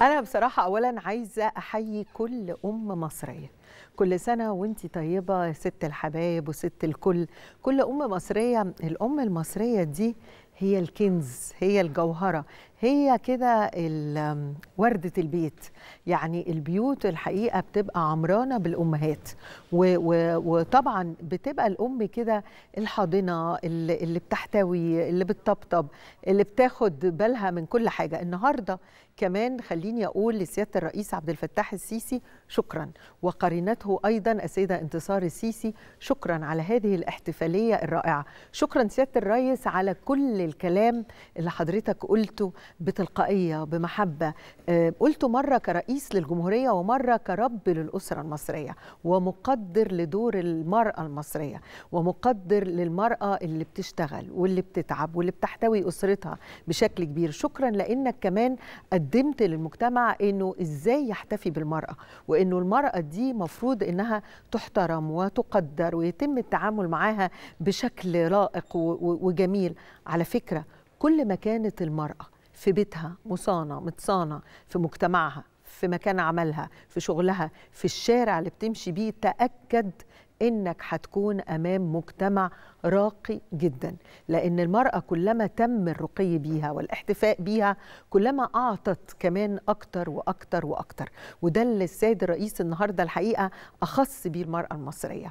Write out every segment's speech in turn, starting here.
أنا بصراحة أولا عايزة أحيي كل أم مصرية كل سنة وانت طيبة يا ست الحبايب وست الكل كل أم مصرية الأم المصرية دي هي الكنز هي الجوهرة هي كده ال- وردة البيت يعني البيوت الحقيقة بتبقى عمرانة بالأمهات و و وطبعا بتبقى الأم كده الحاضنة اللي, اللي بتحتوي اللي بتطبطب اللي بتاخد بالها من كل حاجة النهاردة كمان خليني أقول لسيادة الرئيس عبد الفتاح السيسي شكرا وقرينته أيضا السيدة انتصار السيسي شكرا على هذه الاحتفالية الرائعة شكرا سيادة الرئيس على كل الكلام اللي حضرتك قلته بتلقائية بمحبة آه، قلته مرة كرئيس للجمهورية ومرة كرب للأسرة المصرية ومقدر لدور المرأة المصرية ومقدر للمرأة اللي بتشتغل واللي بتتعب واللي بتحتوي أسرتها بشكل كبير شكرا لأنك كمان قدمت للمجتمع أنه إزاي يحتفي بالمرأة وأنه المرأة دي مفروض أنها تحترم وتقدر ويتم التعامل معاها بشكل لائق و- و- وجميل على فكرة كل ما كانت المرأة في بيتها مصانة متصانة في مجتمعها في مكان عملها في شغلها في الشارع اللي بتمشي بيه تأكد انك هتكون امام مجتمع راقي جدا لان المراه كلما تم الرقي بيها والاحتفاء بيها كلما اعطت كمان اكتر واكتر واكتر وده اللي السيد الرئيس النهارده الحقيقه اخص بيه المراه المصريه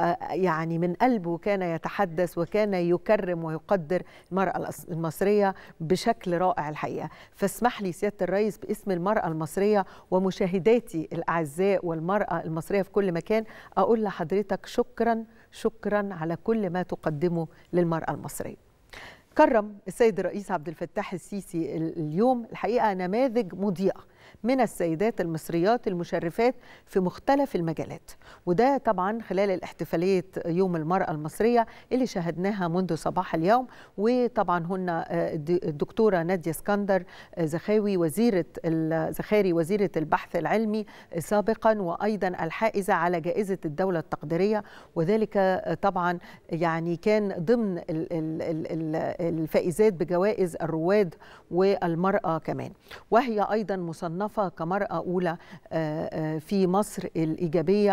ويعني من قلبه كان يتحدث وكان يكرم ويقدر المراه الأص- المصريه بشكل رائع الحقيقه فاسمح لي سياده الرئيس باسم المراه المصريه ومشاهداتي الاعزاء والمراه المصريه في كل مكان اقول لحضرتك شكرا شكرا على كل ما تقدمه للمراه المصريه كرم السيد الرئيس عبد الفتاح السيسي ال- اليوم الحقيقه نماذج مضيئه من السيدات المصريات المشرفات في مختلف المجالات وده طبعا خلال الاحتفالية يوم المرأة المصرية اللي شاهدناها منذ صباح اليوم وطبعا هن آه، الد- الدكتورة نادية اسكندر آه، زخاوي وزيرة ال- زخاري وزيرة البحث العلمي سابقا وأيضا الحائزة على جائزة الدولة التقديرية وذلك آه، طبعا يعني كان ضمن ال- ال- ال- ال- الفائزات بجوائز الرواد والمرأة كمان وهي أيضا مصنفة كمرأة أولى آه، آه، في مصر الإيجابية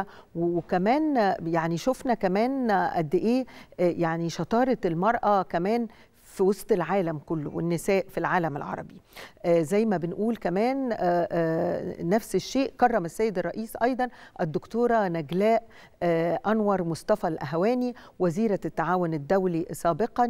وكمان آه، يعني شفنا كمان آه، قد إيه آه، يعني شطارة المرأة كمان في وسط العالم كله والنساء في العالم العربي آه، زي ما بنقول كمان آه، آه، نفس الشيء كرم السيد الرئيس أيضا الدكتورة نجلاء آه، أنور مصطفى الأهواني وزيرة التعاون الدولي سابقا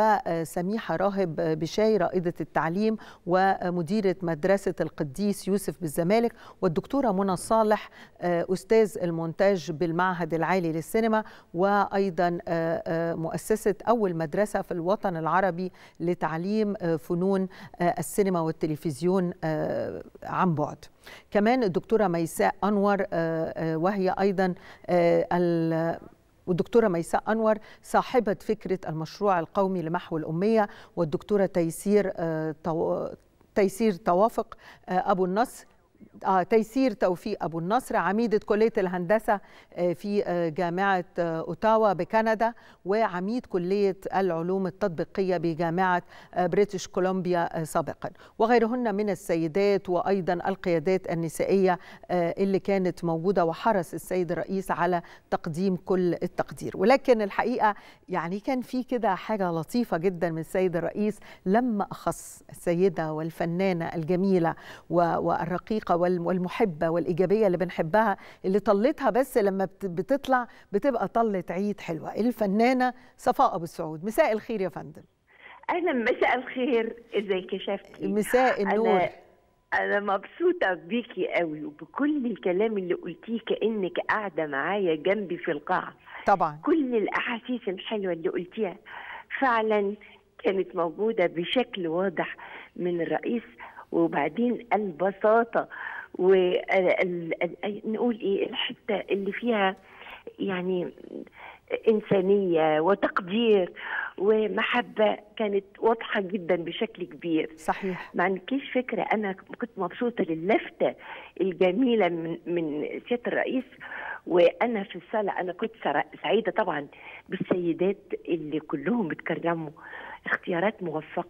وسميحة راهب بشاي رائدة التعليم ومديرة مدرسة القديس يوسف بالزمالك والدكتورة منى صالح آه، أستاذ المونتاج بالمعهد العالي للسينما وأيضا آه، آه، مؤسسة أول مدرسة في الوطن العربي لتعليم آه، فنون آه، السينما والتلفزيون آه، عن بعد كمان الدكتورة ميساء أنور آه، آه، وهي أيضا آه، ال- والدكتورة ميساء أنور صاحبة فكرة المشروع القومي لمحو الأمية والدكتورة تيسير آه، تو- تيسير توافق آه، أبو النصر آه تيسير توفيق أبو النصر عميدة كلية الهندسة آه، في آه، جامعة آه، أوتاوا بكندا وعميد كلية العلوم التطبيقية بجامعة آه، بريتش كولومبيا آه، سابقا وغيرهن من السيدات وأيضا القيادات النسائية آه، اللي كانت موجودة وحرص السيد الرئيس على تقديم كل التقدير ولكن الحقيقة يعني كان في كده حاجة لطيفة جدا من السيد الرئيس لما أخص السيدة والفنانة الجميلة و- والرقيقة وال- والمحبة والإيجابية اللي بنحبها اللي طلتها بس لما بت- بتطلع بتبقى طلة عيد حلوة الفنانة صفاء أبو السعود مساء الخير يا فندم اهلا مساء الخير ازيك يا شفتي مساء النور انا انا مبسوطه بيكي قوي وبكل الكلام اللي قلتيه كانك قاعده معايا جنبي في القاعه طبعا كل الاحاسيس الحلوه اللي قلتيها فعلا كانت موجوده بشكل واضح من الرئيس وبعدين البساطه ونقول ايه الحته اللي فيها يعني انسانيه وتقدير ومحبه كانت واضحه جدا بشكل كبير صحيح ما عندكيش فكره انا كنت مبسوطه للفته الجميله من من سياده الرئيس وانا في الصاله انا كنت سر- سعيده طبعا بالسيدات اللي كلهم اتكرموا اختيارات موفقه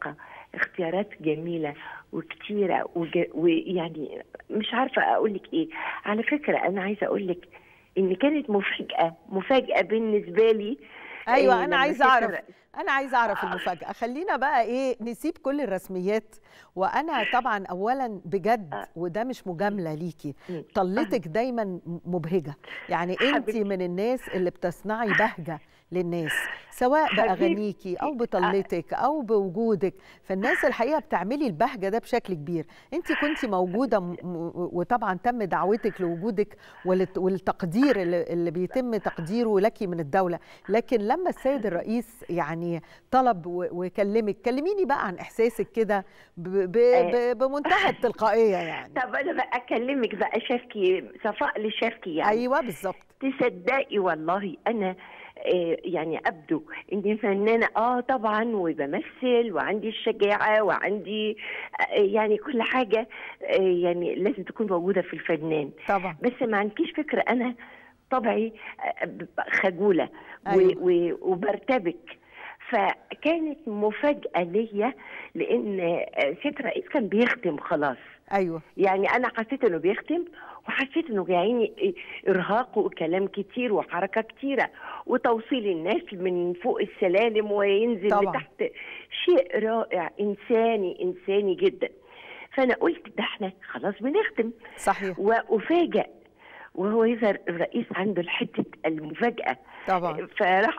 اختيارات جميله وكتيره وج... ويعني مش عارفه اقول لك ايه على فكره انا عايزه اقول لك ان كانت مفاجاه مفاجاه بالنسبه لي ايوه إيه انا لما عايزه ست اعرف الرئيس- انا عايزه اعرف المفاجاه خلينا بقى ايه نسيب كل الرسميات وانا طبعا اولا بجد آه. وده مش مجامله ليكي مم. طلتك دايما مبهجه يعني انت حبيبتي. من الناس اللي بتصنعي بهجه للناس سواء حبيبتي. باغانيكي او بطلتك او بوجودك فالناس الحقيقه بتعملي البهجه ده بشكل كبير انت كنت موجوده م- م- وطبعا تم دعوتك لوجودك ولت- والتقدير اللي اللي بيتم تقديره لك من الدوله لكن لما السيد الرئيس يعني طلب و- وكلمك كلميني بقى عن احساسك كده ب- ب- ب- بمنتهى التلقائيه يعني طب انا بقى اكلمك بقى شافكي صفاء لشافكي يعني ايوه بالظبط تصدقي والله انا آه، يعني ابدو اني فنانه اه طبعا وبمثل وعندي الشجاعه وعندي آه، يعني كل حاجه آه، يعني لازم تكون موجوده في الفنان طبعا بس ما عندكيش فكره انا طبعي آه، ب- خجوله و- أيوة. و- وبرتبك فكانت مفاجاه ليا لان آه، سياده الرئيس كان بيختم خلاص ايوه يعني انا حسيت انه بيختم وحسيت انه يعني ارهاق وكلام كتير وحركه كتيره وتوصيل الناس من فوق السلالم وينزل طبعاً. لتحت شيء رائع انساني انساني جدا فانا قلت ده احنا خلاص بنختم صحيح وافاجئ وهو يظهر الرئيس عنده حته المفاجاه طبعا فراح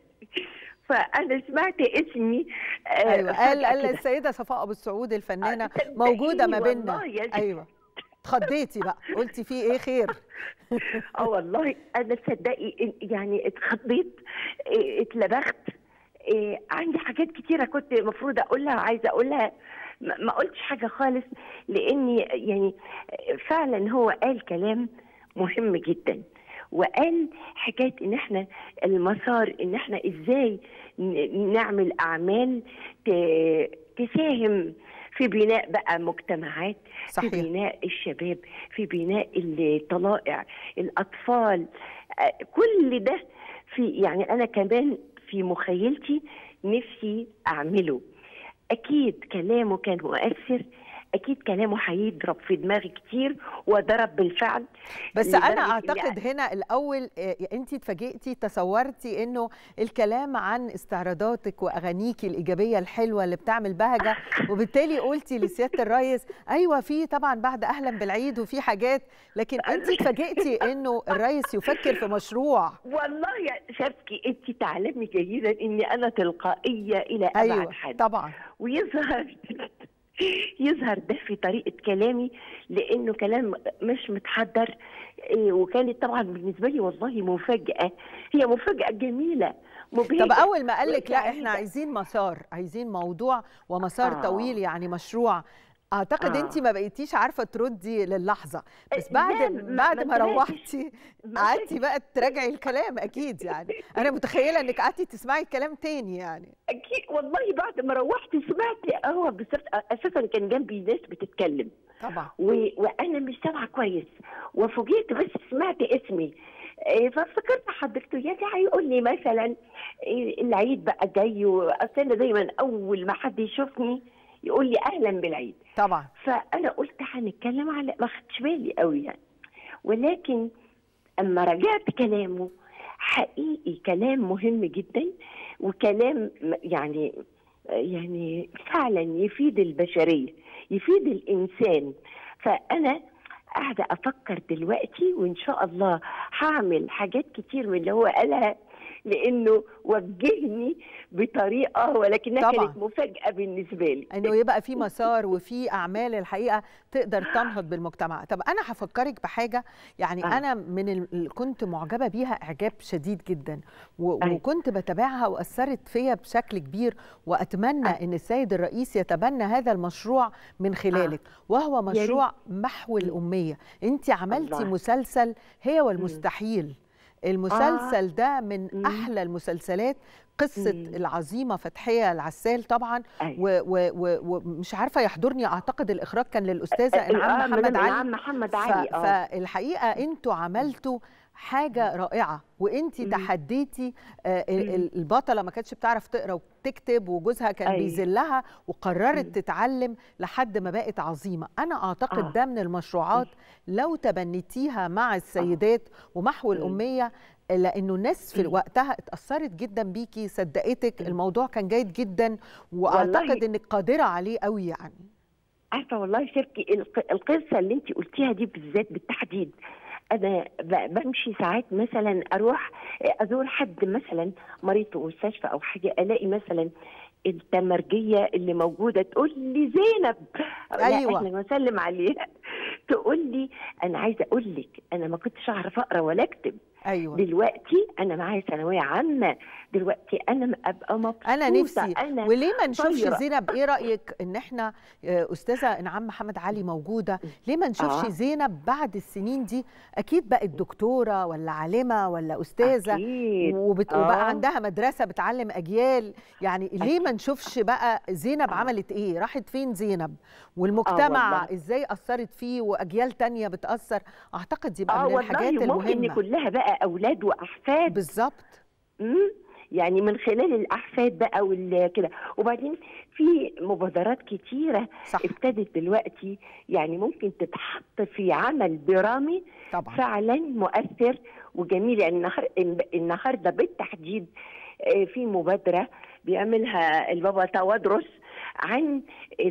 فانا سمعت اسمي آه، ايوه قال فجأة قال كده. السيده صفاء ابو السعود الفنانه آه، صدقيني موجوده ما بيننا والله يا ست. ايوه اتخضيتي بقى قلتي في ايه خير اه والله انا تصدقي إن- يعني اتخضيت إيه، اتلبخت إيه، عندي حاجات كتيره كنت المفروض اقولها عايزه اقولها ما ما قلتش حاجه خالص لاني يعني فعلا هو قال كلام مهم جدا وقال حكايه ان احنا المسار ان احنا ازاي ن- نعمل اعمال ت- تساهم في بناء بقى مجتمعات صحيح. في بناء الشباب في بناء الطلائع الاطفال آه، كل ده في يعني انا كمان في مخيلتي نفسي اعمله اكيد كلامه كان مؤثر اكيد كلامه هيضرب في دماغي كتير وضرب بالفعل بس لدرجة انا إن اعتقد هنا الاول انت اتفاجئتي تصورتي انه الكلام عن استعراضاتك واغانيكي الايجابيه الحلوه اللي بتعمل بهجه وبالتالي قلتي لسياده الرئيس ايوه في طبعا بعد اهلا بالعيد وفي حاجات لكن انت اتفاجئتي انه الرئيس يفكر في مشروع والله يا شبكي انت تعلمي جيدا اني انا تلقائيه الى ابعد ايوه حد طبعا ويظهر يظهر ده في طريقه كلامي لانه كلام مش متحضر إيه، وكانت طبعا بالنسبه لي والله مفاجاه هي مفاجاه جميله مبهجه طب اول ما قال لك لا احنا وسعيدة. عايزين مسار عايزين موضوع ومسار آه. طويل يعني مشروع اعتقد آه. انت ما بقيتيش عارفه تردي للحظه بس لا، بعد ما- بعد ما ما طلعتش. روحتي ما قعدتي طلعتش. بقى تراجعي الكلام اكيد يعني انا متخيله انك قعدتي تسمعي الكلام تاني يعني اكيد والله بعد ما روحت سمعت اه بالظبط اساسا كان جنبي ناس بتتكلم طبعا و... وانا مش سامعه كويس وفوجئت بس سمعت اسمي إيه، فافتكرت حضرته يا دي هيقول لي مثلا إيه، العيد بقى جاي واصل انا دايما اول ما حد يشوفني يقول لي اهلا بالعيد طبعا فانا قلت هنتكلم على ما خدتش بالي قوي يعني ولكن اما رجعت كلامه حقيقي كلام مهم جدا وكلام م- يعني يعني فعلا يفيد البشريه يفيد الانسان فانا قاعده افكر دلوقتي وان شاء الله هعمل حاجات كتير من اللي هو قالها لانه وجهني بطريقه ولكنها طبعاً. كانت مفاجاه بالنسبه لي انه يبقى في مسار وفي اعمال الحقيقه تقدر تنهض بالمجتمع طب انا هفكرك بحاجه يعني آه. انا من ال... كنت معجبه بيها اعجاب شديد جدا و... أيوة. وكنت بتابعها واثرت فيا بشكل كبير واتمنى آه. ان السيد الرئيس يتبنى هذا المشروع من خلالك وهو ريت. مشروع محو الاميه انت عملتي الله. مسلسل هي والمستحيل المسلسل ده من مم. احلى المسلسلات قصه مم. العظيمه فتحيه العسال طبعا أيوة. و- و- و- ومش عارفه يحضرني اعتقد الاخراج كان للأستاذة انعام آه، محمد من علي انعام محمد ف- علي اه فالحقيقه انتوا عملتوا حاجه رائعه وانت مم. تحديتي آه، ال- مم. ال- البطله ما كانتش بتعرف تقرا وتكتب وجوزها كان أيوة. بيذلها وقررت مم. تتعلم لحد ما بقت عظيمه انا اعتقد آه. ده من المشروعات لو تبنيتيها مع السيدات ومحو مم. الاميه لانه الناس في مم. وقتها اتاثرت جدا بيكي صدقتك مم. الموضوع كان جيد جدا والله. واعتقد انك قادره عليه قوي يعني عارفه والله شركي الق- القصه اللي انت قلتيها دي بالذات بالتحديد انا ب- بمشي ساعات مثلا اروح ازور حد مثلا مريض في مستشفى او حاجه الاقي مثلا التمرجيه اللي موجوده تقول لي زينب أيوة. اهلا وسلم عليها تقول لي انا عايزه اقول لك انا ما كنتش اعرف اقرا ولا اكتب ايوه دلوقتي انا معايا ثانويه عامه دلوقتي انا م- ابقى مبسوطه انا نفسي انا وليه ما نشوفش طايرة. زينب ايه رايك ان احنا آه، استاذه انعام محمد علي موجوده ليه ما نشوفش آه. زينب بعد السنين دي اكيد بقت دكتوره ولا عالمه ولا استاذه أكيد. وبت... آه. وبقى عندها مدرسه بتعلم اجيال يعني ليه ما نشوفش بقى زينب آه. عملت ايه راحت فين زينب والمجتمع والله. ازاي اثرت فيه واجيال تانية بتاثر اعتقد دي بقى اه من الحاجات والله ممكن المهمه كلها بقى اولاد واحفاد بالظبط مم. يعني من خلال الاحفاد بقى وال- كده وبعدين في مبادرات كتيره صح ابتدت دلوقتي يعني ممكن تتحط في عمل درامي طبعا فعلا مؤثر وجميل يعني النهار- النهارده بالتحديد آه، في مبادره بيعملها البابا توادرس عن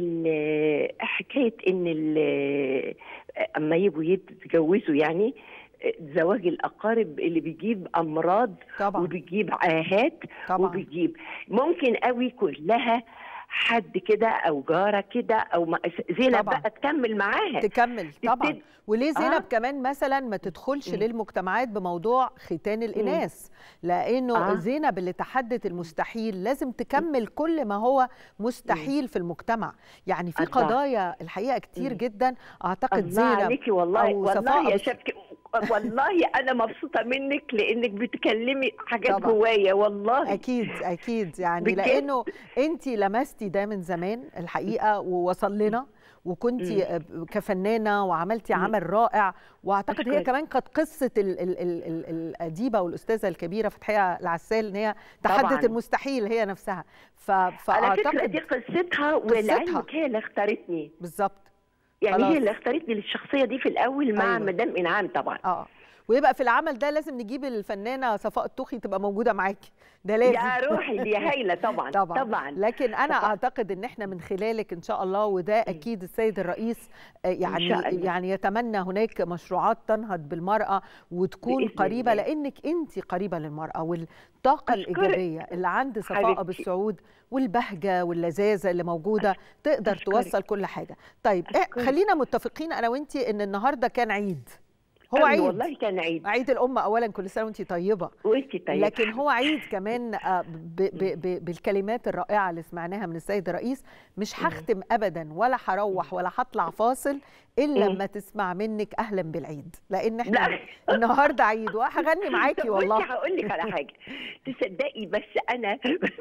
ال- حكايه ان ال- اما يبقوا يتجوزوا يعني آه، زواج الاقارب اللي بيجيب امراض طبعا وبيجيب عاهات طبعا وبيجيب ممكن قوي كلها حد كده او جاره كده او ما- زينب طبعا. بقى تكمل معاها تكمل طبعا تبتدي- وليه زينب آه. كمان مثلا ما تدخلش مم. للمجتمعات بموضوع ختان الاناث لانه آه. زينب اللي تحدت المستحيل لازم تكمل كل ما هو مستحيل في المجتمع يعني في الله. قضايا الحقيقه كتير مم. جدا اعتقد الله زينب عليكي والله أو والله صفاء يا بس- شبكي والله انا مبسوطه منك لانك بتكلمي حاجات طبعا. جوايا والله اكيد اكيد يعني بجد. لانه انت لمستي ده من زمان الحقيقه ووصل لنا وكنتي كفنانه وعملتي مم. عمل رائع واعتقد هي أشكرك. كمان كانت قصه ال ال ال ال الاديبه والاستاذه الكبيره فتحيه العسال ان هي طبعاً. تحدت المستحيل هي نفسها ف... على فكره دي فاعتقد قصتها ولعلمك هي اللي اختارتني بالظبط يعني خلاص. هي اللي اختارتني للشخصيه دي في الاول مع أيوة. مدام انعام طبعا اه ويبقى في العمل ده لازم نجيب الفنانه صفاء الطوخي تبقى موجوده معاكي ده لازم يا روحي دي هايله طبعا طبعا طبعا لكن انا طبعاً. اعتقد ان احنا من خلالك ان شاء الله وده اكيد السيد الرئيس آه، يعني شاء الله. يعني يتمنى هناك مشروعات تنهض بالمراه وتكون بإذن قريبه الله. لانك انت قريبه للمراه والطاقه أشكرك. الايجابيه اللي عند صفاء ابو حبيبتي. السعود والبهجه واللذاذه اللي موجوده تقدر أشكرك. توصل كل حاجه طيب إيه أشكرك. خلينا متفقين انا وانت ان النهارده كان عيد هو أيوة عيد والله كان عيد عيد الام اولا كل سنه وانت طيبه وانت طيب لكن هو عيد كمان آه، ب ب ب بالكلمات الرائعه اللي سمعناها من السيد الرئيس مش هختم ابدا ولا هروح ولا هطلع فاصل الا مم. لما تسمع منك اهلا بالعيد لان احنا لا. النهارده عيد وهغني معاكي طب والله بصي هقول لك على حاجه تصدقي بس انا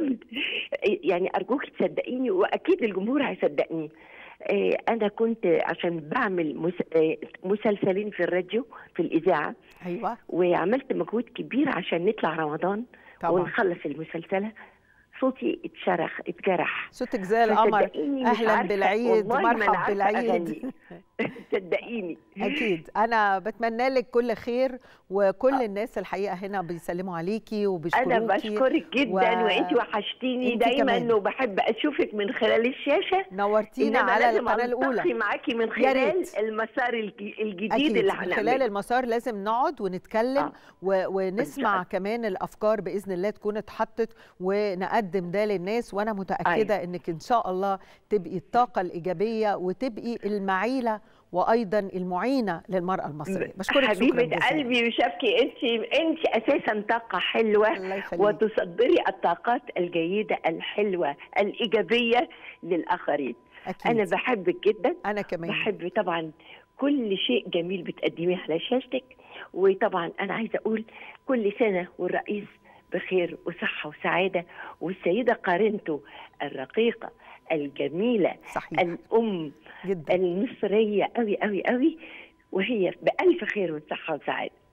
يعني ارجوك تصدقيني واكيد الجمهور هيصدقني آه، انا كنت عشان بعمل مس- آه، مسلسلين في الراديو في الاذاعه ايوه وعملت مجهود كبير عشان نطلع رمضان طبعا ونخلص المسلسله صوتي اتشرخ اتجرح صوتك زي القمر فصدقيني مش اهلا عارفة، بالعيد والله ما أنا مرحب عارفة بالعيد أغني. صدقيني اكيد انا بتمنى لك كل خير وكل الناس الحقيقه هنا بيسلموا عليكي انا وبيشكروكي بشكرك جدا و- و... وانت وحشتيني إنتي دايما كمان. وبحب اشوفك من خلال الشاشه نورتينا إنما على لازم القناه ألتقي الاولى معاكي من يا خلال ريت. المسار الج- الجديد أكيد اللي من خلال هنعمله المسار لازم نقعد ونتكلم آه. و... ونسمع الله. كمان الأفكار بإذن الله تكون اتحطت ونقدم ده للناس وأنا متأكدة أيوة. إنك إن شاء الله تبقي الطاقة الإيجابية وتبقي المعيلة وأيضا المعينة للمرأة المصرية بشكرك شكرا حبيبه جزيلا قلبي وشافكي انت انت اساسا طاقه حلوه الله يخليك وتصدري الطاقات الجيده الحلوه الايجابيه للاخرين أكيد انا بحبك جدا أنا كمان بحب طبعا كل شيء جميل بتقدميه على شاشتك وطبعا انا عايزه اقول كل سنه والرئيس بخير وصحه وسعاده والسيده قارنته الرقيقه الجميله صحيح الام جدا المصريه قوي قوي قوي وهي بالف خير وصحه وسعاده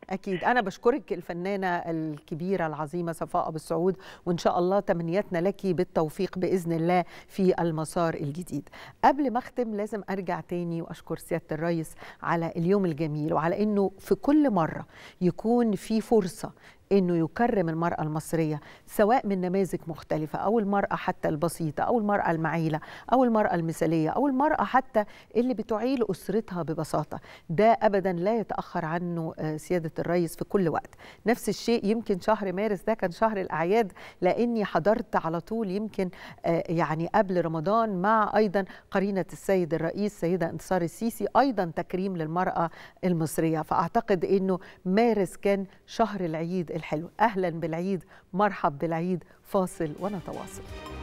اكيد انا بشكرك الفنانه الكبيره العظيمه صفاء ابو السعود وان شاء الله تمنياتنا لك بالتوفيق باذن الله في المسار الجديد قبل ما اختم لازم ارجع تاني واشكر سياده الرئيس على اليوم الجميل وعلى انه في كل مره يكون في فرصه انه يكرم المراه المصريه سواء من نماذج مختلفه او المراه حتى البسيطه او المراه المعيله او المراه المثاليه او المراه حتى اللي بتعيل اسرتها ببساطه ده ابدا لا يتاخر عنه سياده الرئيس في كل وقت نفس الشيء يمكن شهر مارس ده كان شهر الاعياد لاني حضرت على طول يمكن يعني قبل رمضان مع ايضا قرينه السيد الرئيس سيده انتصار السيسي ايضا تكريم للمراه المصريه فاعتقد انه مارس كان شهر العيد الحلو اهلا بالعيد مرحب بالعيد فاصل ونتواصل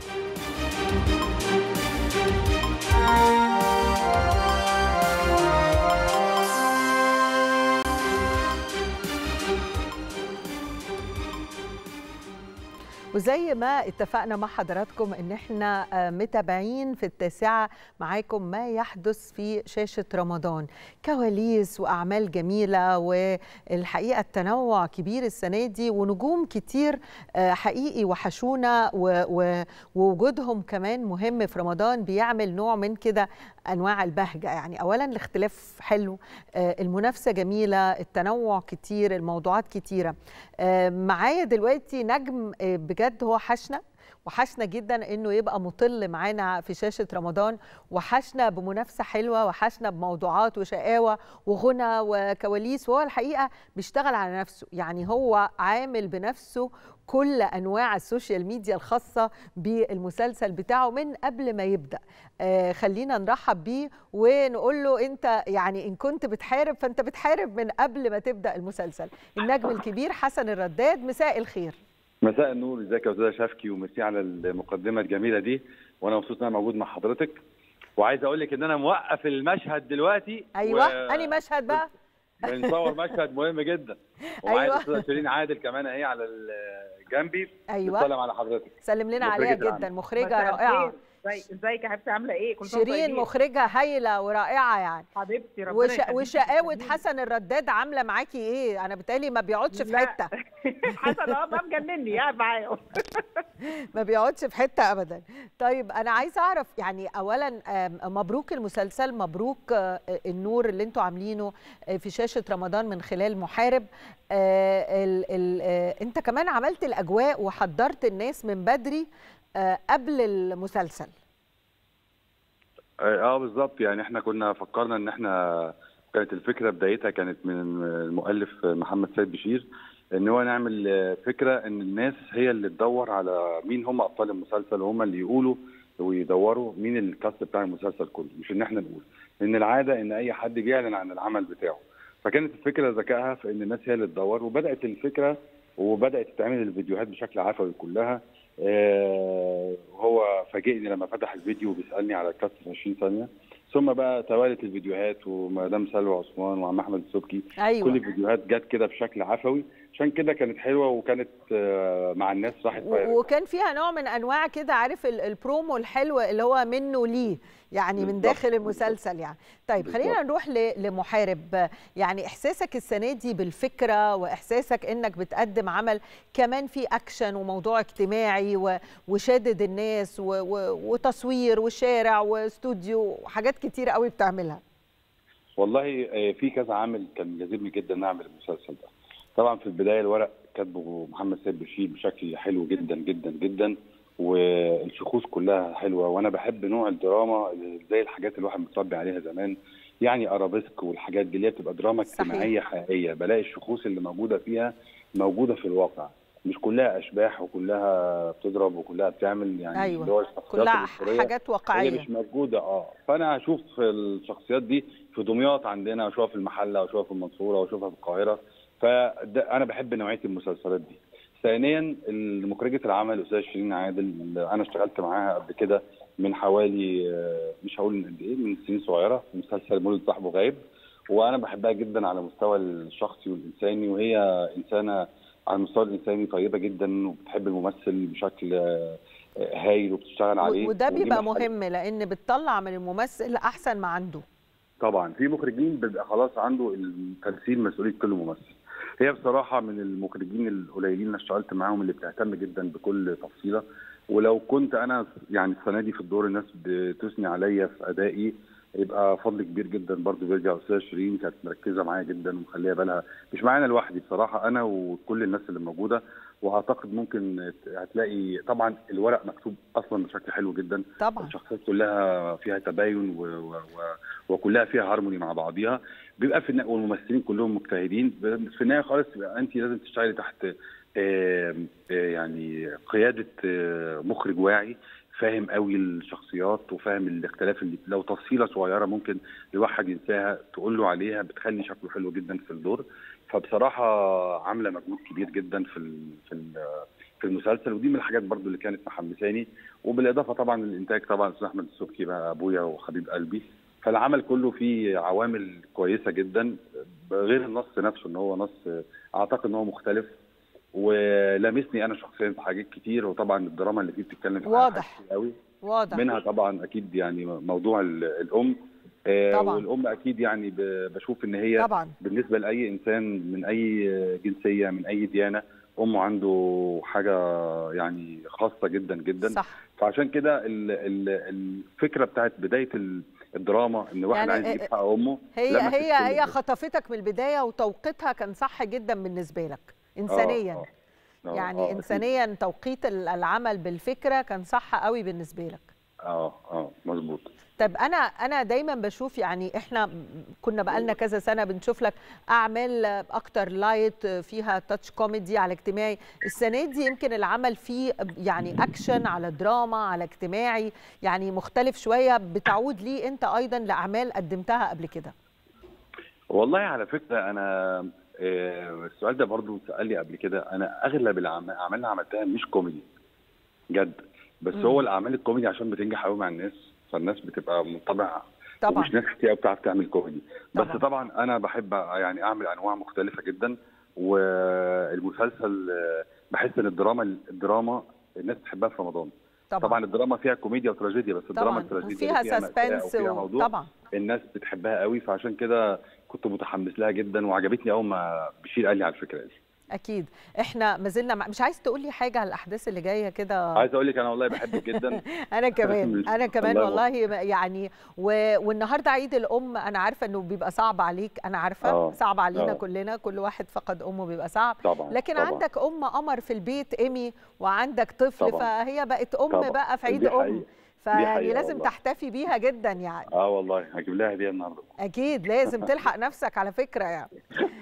وزي ما اتفقنا مع حضراتكم ان احنا متابعين في التاسعه معاكم ما يحدث في شاشه رمضان كواليس واعمال جميله والحقيقه التنوع كبير السنه دي ونجوم كتير حقيقي وحشونا ووجودهم كمان مهم في رمضان بيعمل نوع من كده انواع البهجه يعني اولا الاختلاف حلو المنافسه جميله التنوع كتير الموضوعات كتيره معايا دلوقتي نجم بجد هو حشنا وحشنا جدا انه يبقى مطل معانا في شاشه رمضان وحشنا بمنافسه حلوه وحشنا بموضوعات وشقاوه وغنى وكواليس وهو الحقيقه بيشتغل على نفسه يعني هو عامل بنفسه كل انواع السوشيال ميديا الخاصه بالمسلسل بتاعه من قبل ما يبدا آه خلينا نرحب بيه ونقول له انت يعني ان كنت بتحارب فانت بتحارب من قبل ما تبدا المسلسل النجم الكبير حسن الرداد مساء الخير مساء النور ازيك يا استاذه شفكي وميرسي على المقدمه الجميله دي وانا مبسوط ان انا موجود مع حضرتك وعايز اقول لك ان انا موقف المشهد دلوقتي ايوه و... اني مشهد بقى بنصور مشهد مهم جدا ومعايا أيوة. الاستاذه شيرين عادل كمان اهي على جنبي ايوه بتسلم على حضرتك سلم لنا عليها جدا مخرجه رائعه ازيك يا حبيبتي عامله ايه كل شيرين مخرجه هايله ورائعه يعني حبيبتي ربنا وش... وشقاوه حسن الرداد عامله معاكي ايه انا بتهيألي ما بيقعدش في حته حسن اه ما مجنني قاعد معايا ما بيقعدش في حته ابدا طيب انا عايزه اعرف يعني اولا مبروك المسلسل مبروك النور اللي انتوا عاملينه في شاشه رمضان من خلال محارب ال... ال... انت كمان عملت الاجواء وحضرت الناس من بدري قبل المسلسل اه بالظبط يعني احنا كنا فكرنا ان احنا كانت الفكره بدايتها كانت من المؤلف محمد سيد بشير ان هو نعمل فكره ان الناس هي اللي تدور على مين هم ابطال المسلسل وهم اللي يقولوا ويدوروا مين الكاست بتاع المسلسل كله مش ان احنا نقول ان العاده ان اي حد بيعلن عن العمل بتاعه فكانت الفكره ذكائها في ان الناس هي اللي تدور وبدات الفكره وبدات تتعمل الفيديوهات بشكل عفوي كلها آه هو فاجئني لما فتح الفيديو وبيسالني على الكاست في 20 ثانيه ثم بقى توالت الفيديوهات ومدام سلوى عثمان وعم احمد السبكي أيوة. كل الفيديوهات جت كده بشكل عفوي عشان كده كانت حلوه وكانت آه مع الناس راحت وكان فيها نوع من انواع كده عارف البرومو الحلو اللي هو منه ليه يعني من داخل المسلسل يعني طيب خلينا نروح لمحارب يعني احساسك السنه دي بالفكره واحساسك انك بتقدم عمل كمان فيه اكشن وموضوع اجتماعي وشادد الناس وتصوير وشارع واستوديو وحاجات كتير قوي بتعملها والله في كذا عامل كان جاذبني جدا نعمل المسلسل ده طبعا في البدايه الورق كاتبه محمد سيد بشير بشكل حلو جدا جدا جدا والشخوص كلها حلوه وانا بحب نوع الدراما زي الحاجات اللي الواحد متربي عليها زمان يعني ارابيسك والحاجات دي اللي هي بتبقى دراما اجتماعيه حقيقيه بلاقي الشخوص اللي موجوده فيها موجوده في الواقع مش كلها اشباح وكلها بتضرب وكلها بتعمل يعني أيوة. اللي هو كلها حاجات واقعيه هي مش موجوده اه فانا هشوف الشخصيات دي في دمياط عندنا اشوفها في المحله واشوفها في المنصوره واشوفها في القاهره فانا بحب نوعيه المسلسلات دي ثانيا مخرجه العمل الاستاذه شيرين عادل انا اشتغلت معاها قبل كده من حوالي مش هقول من قد ايه من سنين صغيره في مسلسل مولد صاحبه غايب وانا بحبها جدا على المستوى الشخصي والانساني وهي انسانه على المستوى الانساني طيبه جدا وبتحب الممثل بشكل هايل وبتشتغل عليه وده بيبقى مهم لان بتطلع من الممثل احسن ما عنده طبعا في مخرجين بيبقى خلاص عنده التمثيل مسؤوليه كل ممثل هي بصراحه من المخرجين القليلين اللي اشتغلت معاهم اللي بتهتم جدا بكل تفصيله ولو كنت انا يعني السنه دي في الدور الناس بتثني عليا في ادائي يبقى فضل كبير جدا برضه بيرجع استاذه شيرين كانت مركزه معايا جدا ومخليه بالها مش معانا لوحدي بصراحه انا وكل الناس اللي موجوده واعتقد ممكن هتلاقي طبعا الورق مكتوب اصلا بشكل حلو جدا طبعا الشخصيات كلها فيها تباين و... و... و... وكلها فيها هارموني مع بعضيها بيبقى في النا... والممثلين كلهم مجتهدين في النهايه خالص بيبقى انت لازم تشتغلي تحت آه، آه، يعني قياده آه، مخرج واعي فاهم قوي الشخصيات وفاهم الاختلاف اللي لو تفصيله صغيره ممكن الواحد ينساها تقول له عليها بتخلي شكله حلو جدا في الدور فبصراحه عامله مجهود كبير جدا في ال في ال في المسلسل ودي من الحاجات برضو اللي كانت محمساني وبالاضافه طبعا للانتاج طبعا الاستاذ احمد السبكي بقى ابويا وحبيب قلبي فالعمل كله فيه عوامل كويسه جدا غير النص نفسه ان هو نص اعتقد ان هو مختلف ولامسني انا شخصيا في حاجات كتير وطبعا الدراما اللي فيه بتتكلم في واضح. حاجات كتير قوي واضح منها طبعا اكيد يعني موضوع ال- الام آه، طبعا. والام اكيد يعني ب- بشوف ان هي طبعا بالنسبه لاي انسان من اي جنسيه من اي ديانه امه عنده حاجه يعني خاصه جدا جدا صح فعشان كده ال- ال- الفكره بتاعت بدايه ال- الدراما ان واحد يعني عايز يجيب حق امه هي لمست هي كل هي ده. خطفتك من البدايه وتوقيتها كان صح جدا بالنسبه لك آه، انسانيا آه. آه، يعني آه، انسانيا توقيت ال- العمل بالفكره كان صح قوي بالنسبه لك اه اه مظبوط طب انا انا دايما بشوف يعني احنا كنا بقالنا كذا سنه بنشوف لك اعمال اكتر لايت فيها تاتش كوميدي على اجتماعي السنه دي يمكن العمل فيه يعني اكشن على دراما على اجتماعي يعني مختلف شويه بتعود ليه انت ايضا لاعمال قدمتها قبل كده والله على فكره انا آه، السؤال ده برضو سأل لي قبل كده انا اغلب الأعمال الاعمال اللي عملتها مش كوميدي جد بس مم. هو الاعمال الكوميدي عشان بتنجح قوي مع الناس فالناس بتبقى منطبعه طبعا ومش ناس كتير قوي بتعرف تعمل كوميدي طبعاً. بس طبعا انا بحب يعني اعمل انواع مختلفه جدا والمسلسل آه، بحس ان الدراما الدراما الناس بتحبها في رمضان طبعا طبعا الدراما فيها كوميديا وتراجيديا بس الدراما طبعا التراجيديا وفيها اللي فيها مأساة سسبنس وفيها موضوع طبعا الناس بتحبها قوي فعشان كده كنت متحمس لها جدا وعجبتني اول ما بشير قال لي على الفكره دي اكيد احنا ما زلنا مع... مش عايز تقول لي حاجه على الاحداث اللي جايه كده عايز اقول لك انا والله بحبك جدا انا كمان انا كمان الله والله يعني و... والنهارده عيد الام انا عارفه انه بيبقى صعب عليك انا عارفه آه، صعب علينا آه. كلنا كل واحد فقد امه بيبقى صعب طبعا لكن طبعا. عندك ام قمر في البيت ايمي وعندك طفل طبعا. فهي بقت ام طبعا. بقى في عيد دي ام حقيقة. فيعني حقيقة لازم والله. تحتفي بيها جدا يعني اه والله هجيب لها هديه النهارده اكيد لازم تلحق نفسك على فكره يعني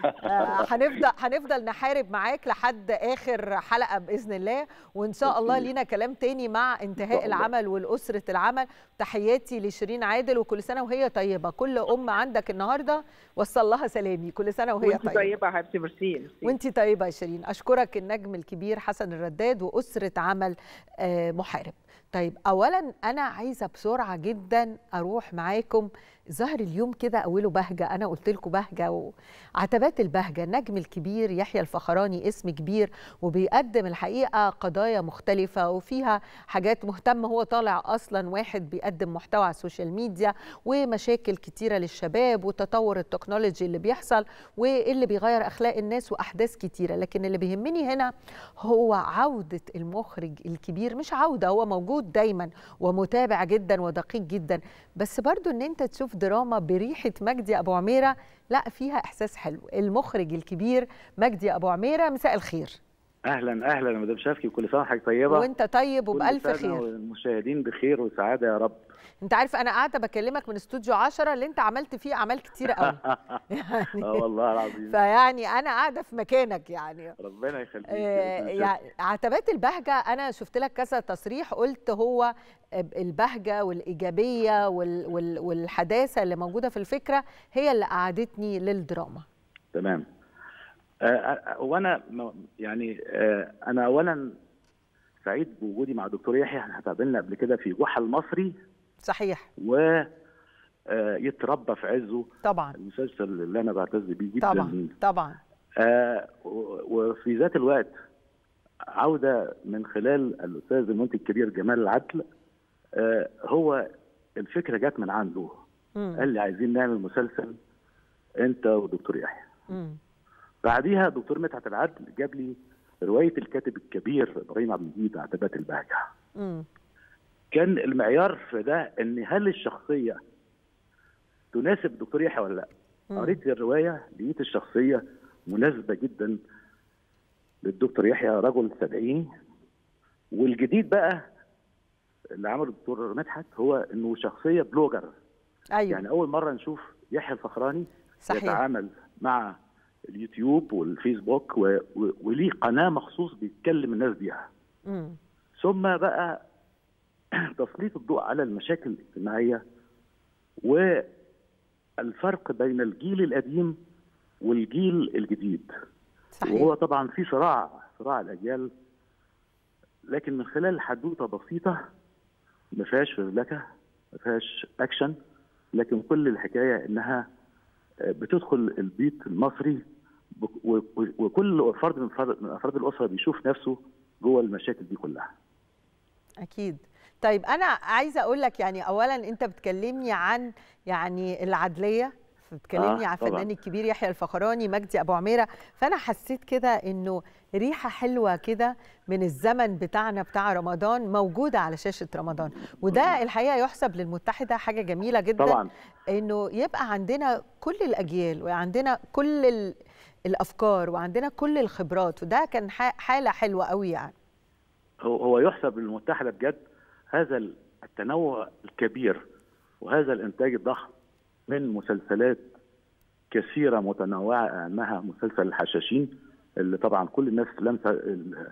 آه، هنفضل هنفضل نحارب معاك لحد اخر حلقه باذن الله وان شاء الله أكيد. لينا كلام تاني مع إن انتهاء شاء الله. العمل والاسره العمل تحياتي لشيرين عادل وكل سنه وهي طيبه كل ام عندك النهارده وصل لها سلامي كل سنه وهي وانت طيبه طيبه يا حبيبتي ميرسي ميرسي. وانتي طيبه يا شيرين اشكرك النجم الكبير حسن الرداد واسره عمل آه، محارب طيب اولا انا عايزه بسرعه جدا اروح معاكم ظهر اليوم كده اوله بهجه انا قلت لكم بهجه وعتبات البهجه النجم الكبير يحيى الفخراني اسم كبير وبيقدم الحقيقه قضايا مختلفه وفيها حاجات مهتمه هو طالع اصلا واحد بيقدم محتوى على السوشيال ميديا ومشاكل كتيره للشباب وتطور التكنولوجي اللي بيحصل واللي بيغير اخلاق الناس واحداث كتيره لكن اللي بيهمني هنا هو عوده المخرج الكبير مش عوده هو موجود دايما ومتابع جدا ودقيق جدا بس برضو ان انت تشوف دراما بريحه مجدي ابو عميره لا فيها احساس حلو المخرج الكبير مجدي ابو عميره مساء الخير اهلا اهلا يا مدام شافكي وكل سنه وحضرتك طيبه وانت طيب كل وبالف سنة خير والمشاهدين بخير وسعاده يا رب انت عارف انا قاعده بكلمك من استوديو 10 اللي انت عملت فيه اعمال كتيره قوي اه يعني والله العظيم فيعني انا قاعده في مكانك يعني ربنا يخليك آه، يعني عتبات البهجة أنا شفت لك كذا تصريح قلت هو البهجة والإيجابية وال- وال- والحداثة اللي موجودة في الفكرة هي اللي قعدتني للدراما تمام آه، آه، وانا م- يعني آه، انا اولا سعيد بوجودي مع دكتور يحيى احنا اتقابلنا قبل كده في جحا المصري صحيح و آه، يتربى في عزه طبعا المسلسل اللي انا بعتز بيه جدا طبعا طبعا آه، و- وفي ذات الوقت عودة من خلال الأستاذ المنتج الكبير جمال العدل آه، هو الفكرة جت من عنده مم. قال لي عايزين نعمل مسلسل أنت ودكتور يحيى مم. بعديها دكتور مدحت العدل جاب لي روايه الكاتب الكبير ابراهيم عبد المجيد عتبات البهجه مم. كان المعيار في ده ان هل الشخصيه تناسب دكتور يحيى ولا لا مم. قريت الروايه لقيت الشخصيه مناسبه جدا للدكتور يحيى رجل سبعيني والجديد بقى اللي عمله الدكتور مدحت هو انه شخصيه بلوجر ايوه يعني اول مره نشوف يحيى الفخراني صحيح يتعامل مع اليوتيوب والفيسبوك و... و... وليه قناه مخصوص بيتكلم الناس بيها مم. ثم بقى تسليط الضوء على المشاكل الاجتماعيه والفرق بين الجيل القديم والجيل الجديد صحيح وهو طبعا في صراع صراع الاجيال لكن من خلال حدوته بسيطه ما فيهاش فزلكه ما فيهاش اكشن لكن كل الحكايه انها بتدخل البيت المصري بك- و- و- وكل فرد من فرد- من افراد الاسره بيشوف نفسه جوه المشاكل دي كلها اكيد طيب انا عايزه اقول لك يعني اولا انت بتكلمني عن يعني العدليه بتكلمني آه، عن طبعاً. الفنان الكبير يحيى الفخراني مجدي ابو عميره فانا حسيت كده انه ريحه حلوه كده من الزمن بتاعنا بتاع رمضان موجوده على شاشه رمضان وده الحقيقه يحسب للمتحده حاجه جميله جدا طبعا انه يبقى عندنا كل الاجيال وعندنا كل ال- الافكار وعندنا كل الخبرات وده كان ح- حاله حلوه قوي يعني هو هو يحسب للمتحده بجد هذا التنوع الكبير وهذا الانتاج الضخم من مسلسلات كثيره متنوعه اهمها مسلسل الحشاشين اللي طبعا كل الناس لمسه ال-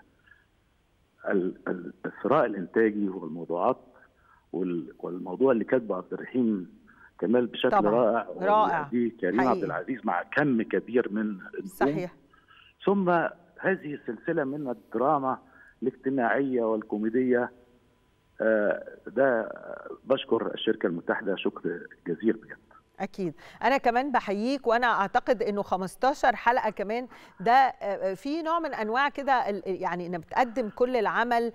ال- ال- الثراء الانتاجي والموضوعات وال- والموضوع اللي كاتبه عبد الرحيم كمال بشكل طبعاً. رائع رائع. دي كريم حقيقي. عبد العزيز مع كم كبير من النجوم صحيح ثم هذه السلسله من الدراما الاجتماعيه والكوميديه آه، ده بشكر الشركه المتحده شكر جزيل بجد اكيد انا كمان بحييك وانا اعتقد انه 15 حلقه كمان ده آه، في نوع من انواع كده ال- يعني انك بتقدم كل العمل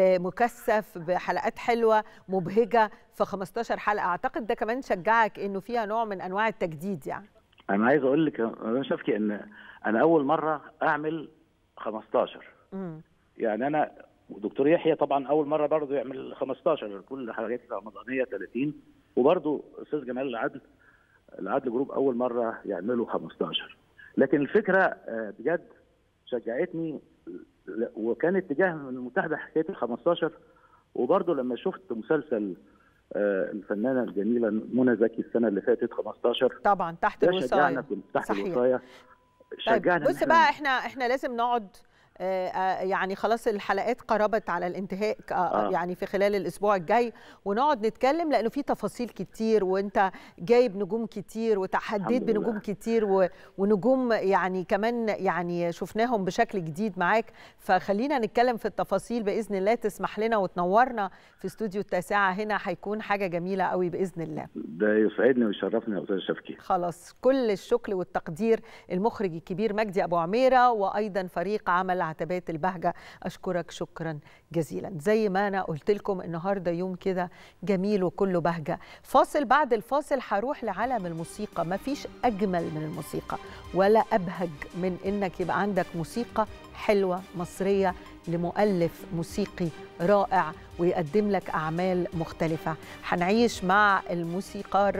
بمكثف بحلقات حلوه مبهجه في 15 حلقه اعتقد ده كمان شجعك انه فيها نوع من انواع التجديد يعني انا عايز اقول لك انا شافكي ان انا اول مره اعمل 15 امم يعني انا ودكتور يحيى طبعا اول مره برضه يعمل 15 كل حلقات رمضانيه 30 وبرضه استاذ جمال العدل العدل جروب اول مره يعملوا 15 لكن الفكره آه، بجد شجعتني ل- وكان اتجاه من المتحده حكايه ال 15 وبرضه لما شفت مسلسل آه، الفنانه الجميله منى زكي السنه اللي فاتت 15 طبعا تحت ده شجعنا الوصايه كنت تحت صحيح. الوصايه طيب شجعنا إن بص إحنا بقى احنا احنا لازم نقعد آه، آه، يعني خلاص الحلقات قربت على الانتهاء آه، آه. يعني في خلال الاسبوع الجاي ونقعد نتكلم لانه في تفاصيل كتير وانت جايب نجوم كتير وتحديت الحمد لله. بنجوم كتير و- ونجوم يعني كمان يعني شفناهم بشكل جديد معاك فخلينا نتكلم في التفاصيل باذن الله تسمح لنا وتنورنا في استوديو التاسعه هنا هيكون حاجه جميله قوي باذن الله ده يسعدني ويشرفني يا استاذ شفكي خلاص كل الشكر والتقدير المخرج الكبير مجدي ابو عميره وايضا فريق عمل عتبات البهجه اشكرك شكرا جزيلا زي ما انا قلت لكم النهارده يوم كده جميل وكله بهجه فاصل بعد الفاصل هروح لعالم الموسيقى ما فيش اجمل من الموسيقى ولا ابهج من انك يبقى عندك موسيقى حلوه مصريه لمؤلف موسيقي رائع ويقدم لك اعمال مختلفه هنعيش مع الموسيقار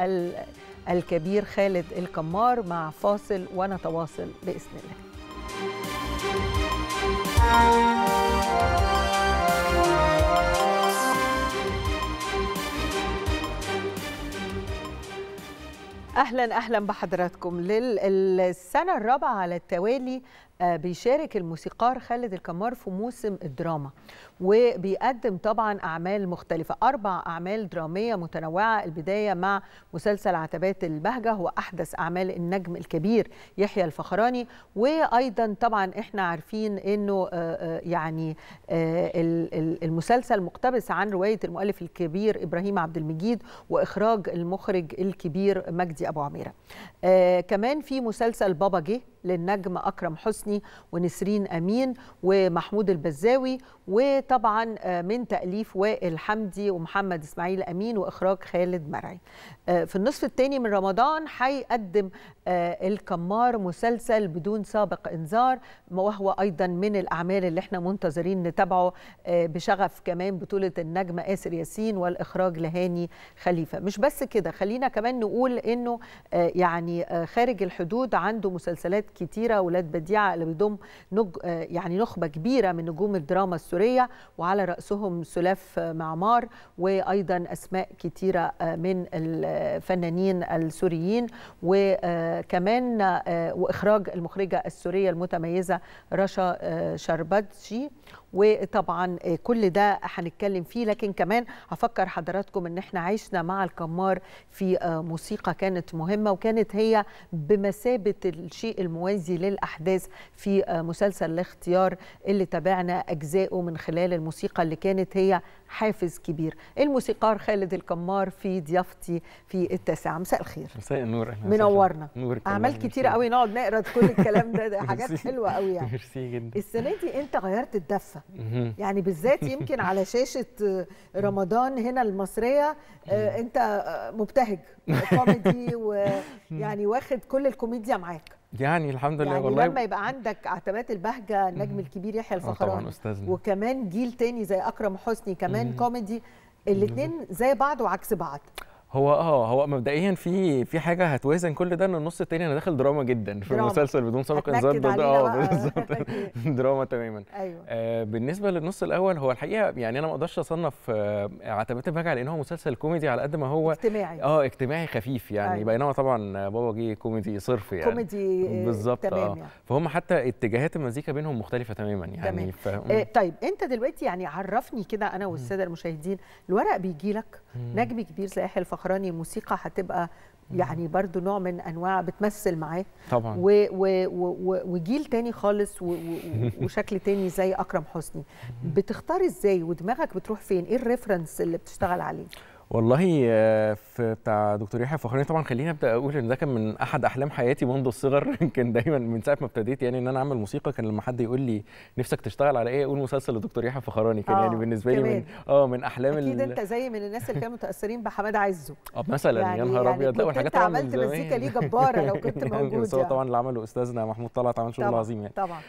والكبير خالد الكمار مع فاصل ونتواصل باذن الله اهلا اهلا بحضراتكم للسنه الرابعه على التوالي آه، بيشارك الموسيقار خالد الكمار في موسم الدراما وبيقدم طبعا اعمال مختلفه اربع اعمال دراميه متنوعه البدايه مع مسلسل عتبات البهجه هو احدث اعمال النجم الكبير يحيى الفخراني وايضا طبعا احنا عارفين انه آه، آه، يعني آه، ال- ال- المسلسل مقتبس عن روايه المؤلف الكبير ابراهيم عبد المجيد واخراج المخرج الكبير مجدي ابو عميره آه، كمان في مسلسل بابا جه للنجم اكرم حسني ونسرين امين ومحمود البزاوي وطبعا آه، من تاليف وائل حمدي ومحمد اسماعيل امين واخراج خالد مرعي آه، في النصف الثاني من رمضان هيقدم آه، الكمار مسلسل بدون سابق انذار وهو ايضا من الاعمال اللي احنا منتظرين نتابعه آه، بشغف كمان بطوله النجم آسر ياسين والاخراج لهاني خليفه مش بس كده خلينا كمان نقول انه آه، يعني آه، خارج الحدود عنده مسلسلات كتيره ولاد بديعه اللي بيضم نج... آه، يعني نخبه كبيره من نجوم الدراما السوريه وعلى راسهم سلاف آه، معمار وايضا اسماء كتيره آه، من الفنانين السوريين وكمان آه، واخراج المخرجه السوريه المتميزه رشا آه، شربتجي وطبعا آه، كل ده هنتكلم فيه لكن كمان هفكر حضراتكم ان احنا عشنا مع الكمار في آه، موسيقى كانت مهمه وكانت هي بمثابه الشيء الموازي للاحداث في آه، مسلسل الاختيار اللي تابعنا اجزائه من خلال الموسيقى اللي كانت هي حافز كبير الموسيقار خالد الكمار في ضيافتي في التاسعه مساء الخير مساء النور أهلاً منورنا وسهلاً. نورك اعمال والله، كتير ميرسي. قوي نقعد نقرا كل الكلام ده, ده حاجات ميرسي. حلوه قوي يعني ميرسي جدا السنه دي انت غيرت الدفه مهم. يعني بالذات يمكن على شاشه آه، رمضان هنا المصريه آه، انت آه، مبتهج كوميدي ويعني واخد كل الكوميديا معاك يعني الحمد لله يعني والله لما يبقى عندك عتبات البهجه النجم الكبير يحيى آه طبعا الفخراني استاذنا وكمان جيل تاني زي اكرم حسني كمان مم. كوميدي الاثنين زي بعض وعكس بعض هو اه هو مبدئيا في في حاجه هتوازن كل ده ان النص التاني انا داخل دراما جدا في دراما. المسلسل بدون سابق هتنكد انذار ده علينا اه بقى. بالظبط دراما تماما ايوه آه بالنسبه للنص الاول هو الحقيقه يعني انا ما اقدرش اصنف آه عتبات البهجه على ان هو مسلسل كوميدي على قد ما هو اجتماعي اه اجتماعي خفيف يعني أيوة. بينما طبعا بابا جه كوميدي صرف يعني كوميدي آه، بالظبط تمام اه يعني فهم حتى اتجاهات المزيكا بينهم مختلفه تماما يعني تمام. ف... آه، طيب انت دلوقتي يعني عرفني كده انا والساده المشاهدين الورق بيجي لك نجم كبير زي يحيى الفخراني الموسيقى هتبقى يعني برضو نوع من انواع بتمثل معاه طبعا و و و وجيل تاني خالص و و وشكل تاني زي اكرم حسني بتختار ازاي ودماغك بتروح فين ايه الريفرنس اللي بتشتغل عليه والله آه، في بتاع دكتور يحيى فخراني طبعا خليني ابدا اقول ان ده كان من احد احلام حياتي منذ الصغر كان دايما من ساعه ما ابتديت يعني ان انا اعمل موسيقى كان لما حد يقول لي نفسك تشتغل على ايه اقول مسلسل لدكتور يحيى فخراني كان آه، يعني بالنسبه لي من كمان. اه من احلام اكيد ال- انت زي من الناس اللي كانوا متاثرين بحماده عزه اه مثلا يا نهار ابيض لا كنت والحاجات انت طبعا من عملت مزيكا زمان. ليه جباره لو كنت يعني موجود بس هو يعني. طبعا اللي عمله استاذنا محمود طلعت عمل شغل طبعا عظيم يعني طبعا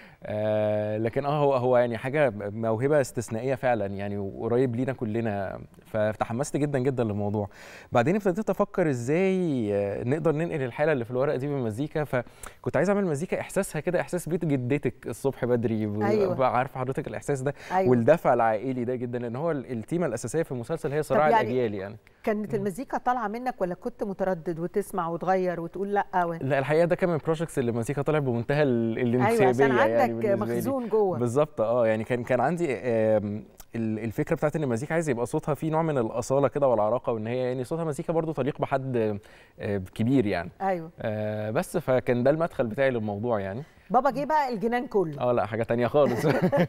آه لكن اه هو هو يعني حاجه موهبه استثنائيه فعلا يعني وقريب لينا كلنا فتحمست جدا جدا للموضوع بعدين ابتديت افكر ازاي آه، نقدر ننقل الحاله اللي في الورقه دي بالمزيكا فكنت عايز اعمل مزيكا احساسها كده احساس بيت جدتك الصبح بدري ب- أيوة. بقى عارفه حضرتك الاحساس ده ايوه والدفع العائلي ده جدا لان هو ال- التيمه الاساسيه في المسلسل هي صراع يعني الاجيال يعني كانت المزيكا طالعه منك ولا كنت متردد وتسمع وتغير وتقول لا و... لا الحقيقه ده كان من البروجكتس اللي المزيكا طلعت بمنتهى ال- ايوه الانسيابيه عشان يعني عندك بالنسبة لي. مخزون جوه بالظبط اه يعني كان كان عندي آم، ال- الفكره بتاعت ان المزيكا عايز يبقى صوتها فيه نوع من الاصاله كده والعراقه وان هي يعني صوتها مزيكا برضو تليق بحد آه، كبير يعني ايوه آه، بس فكان ده المدخل بتاعي للموضوع يعني بابا جه بقى الجنان كله اه لا حاجه تانية خالص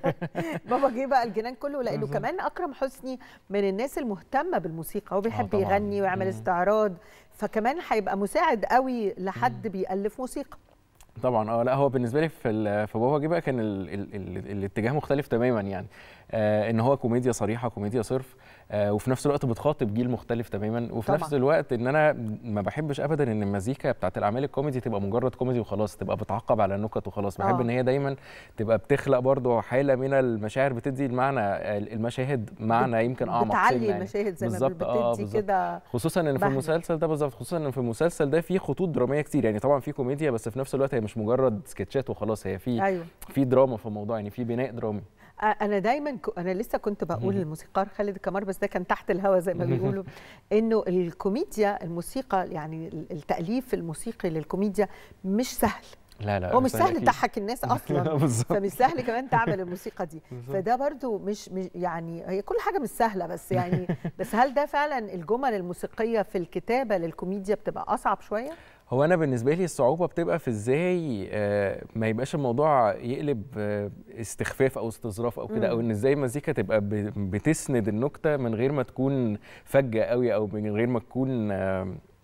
بابا جه بقى الجنان كله لانه بالظبط. كمان اكرم حسني من الناس المهتمه بالموسيقى هو بيحب طبعاً. يغني ويعمل مم. استعراض فكمان هيبقى مساعد قوي لحد بيألف موسيقى طبعا اه لا هو بالنسبه لي في ال- في بابا جه بقى كان ال ال ال الاتجاه مختلف تماما يعني آه ان هو كوميديا صريحه كوميديا صرف آه وفي نفس الوقت بتخاطب جيل مختلف تماما وفي طبعاً. نفس الوقت ان انا ما بحبش ابدا ان المزيكا بتاعت الاعمال الكوميدي تبقى مجرد كوميدي وخلاص تبقى بتعقب على النكت وخلاص بحب آه. ان هي دايما تبقى بتخلق برضو حاله من المشاعر بتدي المعنى المشاهد معنى يمكن اعمق بتعلي سنة يعني. المشاهد زي ما بالظبط، بتدي آه، بالظبط. كده خصوصا ان في بهجة. المسلسل ده بالظبط خصوصا ان في المسلسل ده في خطوط دراميه كتير يعني طبعا في كوميديا بس في نفس الوقت هي مش مجرد سكتشات وخلاص هي في ايوه في دراما في الموضوع يعني في بناء درامي آه، انا دايما ك... انا لسه كنت بقول للموسيقار خالد كمار بس ده كان تحت الهوا زي ما بيقولوا انه الكوميديا الموسيقى يعني التاليف الموسيقي للكوميديا مش سهل لا لا هو مش سهل أكيد. تضحك الناس اصلا بالظبط فمش سهل كمان تعمل الموسيقى دي بالظبط. فده برضو مش, مش يعني هي كل حاجه مش سهله بس يعني بس هل ده فعلا الجمل الموسيقيه في الكتابه للكوميديا بتبقى اصعب شويه هو انا بالنسبه لي الصعوبه بتبقى في ازاي آه، ما يبقاش الموضوع يقلب آه، استخفاف او استظراف او كده او ان ازاي المزيكا تبقى ب- بتسند النكته من غير ما تكون فجه قوي او من غير ما تكون آه،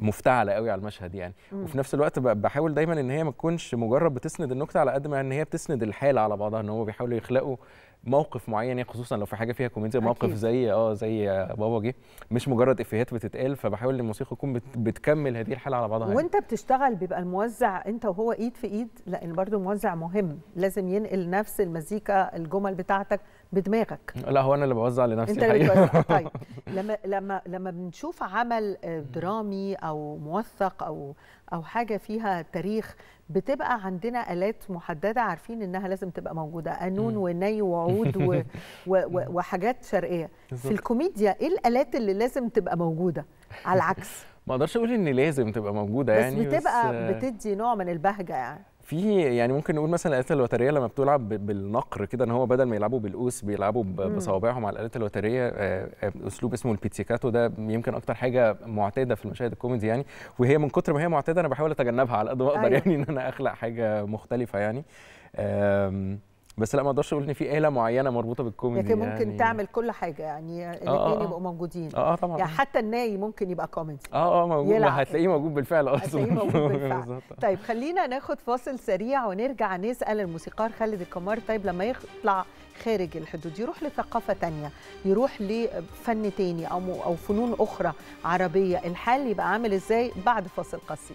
مفتعله قوي على المشهد يعني وفي نفس الوقت ب- بحاول دايما ان هي ما تكونش مجرد بتسند النكته على قد ما ان هي بتسند الحاله على بعضها ان هو بيحاولوا يخلقوا موقف معين يعني خصوصا لو في حاجه فيها كوميديا موقف أكيد. زي اه زي بابا جه مش مجرد افيهات بتتقال فبحاول ان الموسيقى تكون بت بتكمل هذه الحاله على بعضها يعني. وانت بتشتغل بيبقى الموزع انت وهو ايد في ايد لان برضو الموزع مهم لازم ينقل نفس المزيكا الجمل بتاعتك بدماغك لا هو انا اللي بوزع لنفسي انت اللي الحقيقة. بتوزع طيب لما لما لما بنشوف عمل آه، درامي او موثق او او حاجه فيها تاريخ بتبقى عندنا الات محدده عارفين انها لازم تبقى موجوده قانون وني وعود و و و وحاجات شرقيه في بالظبط. الكوميديا ايه الالات اللي لازم تبقى موجوده على العكس ما اقدرش اقول ان لازم تبقى موجوده بس يعني بتبقى آه، بتدي نوع من البهجه يعني في يعني ممكن نقول مثلا الالات الوتريه لما بتلعب ب- بالنقر كده ان هو بدل ما يلعبوا بالقوس بيلعبوا ب- مم. بصوابعهم على الالات الوتريه آه، آه، اسلوب اسمه البيتسيكاتو ده يمكن اكتر حاجه معتاده في المشاهد الكوميدي يعني وهي من كتر ما هي معتاده انا بحاول اتجنبها على قد ما اقدر أيوة. يعني ان انا اخلق حاجه مختلفه يعني آم، بس لا ما اقدرش اقول ان في آلة معينه مربوطه بالكوميدي لكن ممكن يعني تعمل كل حاجه يعني آه، الاثنين آه. يبقوا موجودين اه اه طبعا يعني حتى الناي ممكن يبقى كوميدي اه اه موجود يلعب. ما هتلاقيه موجود بالفعل اصلا هتلاقيه موجود بالفعل. بالظبط. طيب خلينا ناخد فاصل سريع ونرجع نسال الموسيقار خالد الكمار طيب لما يطلع خارج الحدود يروح لثقافه تانية يروح لفن تاني او م- او فنون اخرى عربيه الحال يبقى عامل ازاي بعد فاصل قصير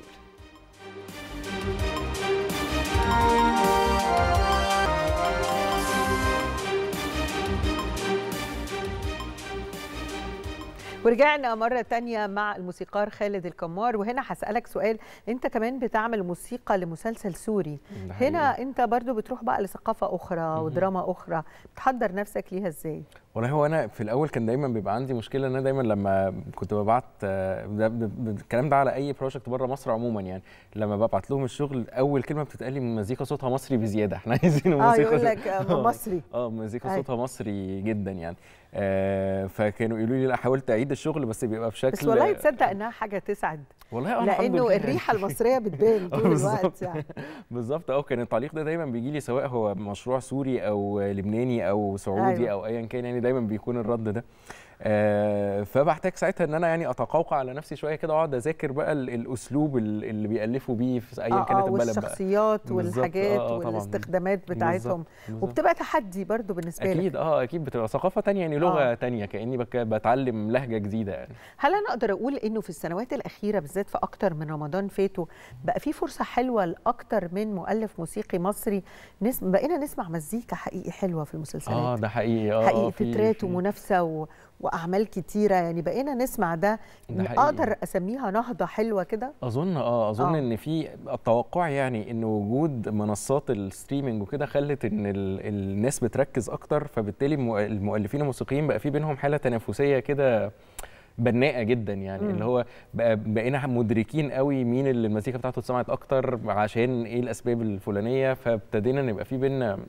ورجعنا مرة تانية مع الموسيقار خالد الكمار وهنا هسألك سؤال انت كمان بتعمل موسيقى لمسلسل سوري ده حقيقي. هنا انت برضو بتروح بقى لثقافة أخرى ودراما أخرى بتحضر نفسك ليها ازاي؟ والله هو انا في الاول كان دايما بيبقى عندي مشكله ان انا دايما لما كنت ببعت آه، ده- ده- ده- الكلام ده على اي بروجكت بره مصر عموما يعني لما ببعت لهم الشغل اول كلمه بتتقال لي مزيكا صوتها مصري بزياده احنا عايزين اه موسيقى يقول صوت- لك آه، مصري اه مزيكا أيوة. صوتها مصري جدا يعني آه فكانوا يقولوا لي لا حاولت اعيد الشغل بس بيبقى بشكل بس والله تصدق انها حاجة تسعد والله آه، الحمد لأنه لله. الريحة المصرية بتبان طول الوقت بالظبط. يعني بالظبط اه كان التعليق ده دايما بيجي لي سواء هو مشروع سوري او لبناني او سعودي أيوة. أيوة. او ايا كان يعني دايما بيكون الرد ده آه فبحتاج ساعتها ان انا يعني اتقوقع على نفسي شويه كده واقعد اذاكر بقى ال- الاسلوب ال- اللي بيالفوا بيه في ايا آه كانت آه البلد بقى والشخصيات بالظبط، والحاجات آه، آه، طبعاً. والاستخدامات بتاعتهم بالظبط. وبتبقى تحدي برضو بالنسبة لك اكيد اه اكيد بتبقى ثقافه تانية يعني لغه آه. آه. تانية كاني بك بتعلم لهجه جديده يعني هل انا اقدر اقول انه في السنوات الاخيره بالذات في اكتر من رمضان فاتوا بقى في فرصه حلوه لاكتر من مؤلف موسيقي مصري نس... بقينا نسمع مزيكا حقيقي حلوه في المسلسلات اه ده حقيقي اه حقيقي آه، في- تترات في- ومنافسه و... واعمال كتيره يعني بقينا نسمع ده, ده حقيقي. اقدر اسميها نهضه حلوه كده اظن اه اظن آه. ان في التوقع يعني ان وجود منصات الستريمنج وكده خلت ان ال... الناس بتركز اكتر فبالتالي المؤ- المؤلفين الموسيقيين بقى في بينهم حاله تنافسيه كده بناءه جدا يعني مم. اللي هو بقى بقينا مدركين قوي مين اللي المزيكا بتاعته اتسمعت اكتر عشان ايه الاسباب الفلانيه فابتدينا نبقى في بينا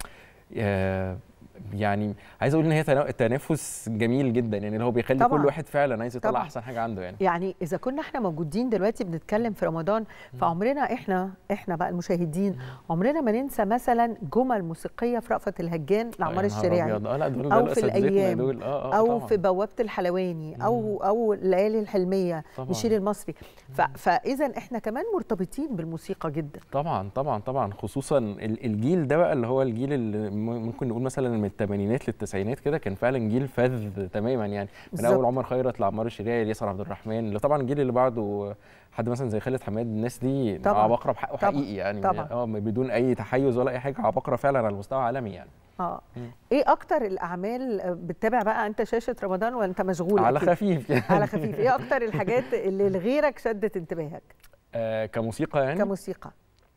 آه، يعني عايز اقول ان هي تنا- تنافس جميل جدا يعني اللي هو بيخلي طبعاً. كل واحد فعلا عايز يطلع طبعاً. احسن حاجه عنده يعني يعني اذا كنا احنا موجودين دلوقتي بنتكلم في رمضان فعمرنا احنا احنا بقى المشاهدين عمرنا ما ننسى مثلا جمل موسيقيه في رأفت الهجان لعمار يا نهار الشريعي أبيض. اه لا دول أو دول في أساتذتنا الأيام، دول اه اه او طبعاً. في بوابه الحلواني او او الليالي الحلميه طبعاً. ميشيل المصري ف- فاذا احنا كمان مرتبطين بالموسيقى جدا طبعا طبعا طبعا خصوصا ال- الجيل ده بقى اللي هو الجيل اللي م- ممكن نقول مثلا من الثمانينات للتسعينات كده كان فعلا جيل فذ تماما يعني من بالظبط. اول عمر خيرت لعمار الشريعي لياسر عبد الرحمن اللي طبعا الجيل اللي بعده حد مثلا زي خالد حماد الناس دي طبعاً. عباقره بحقه طبعاً. حقيقي يعني طبعاً. اه بدون اي تحيز ولا اي حاجه عباقره فعلا على المستوى العالمي يعني اه مم. ايه اكتر الاعمال آه، بتتابع بقى انت شاشه رمضان ولا انت مشغول على أكيد؟ خفيف يعني على خفيف ايه اكتر الحاجات اللي لغيرك شدت انتباهك آه كموسيقى يعني كموسيقى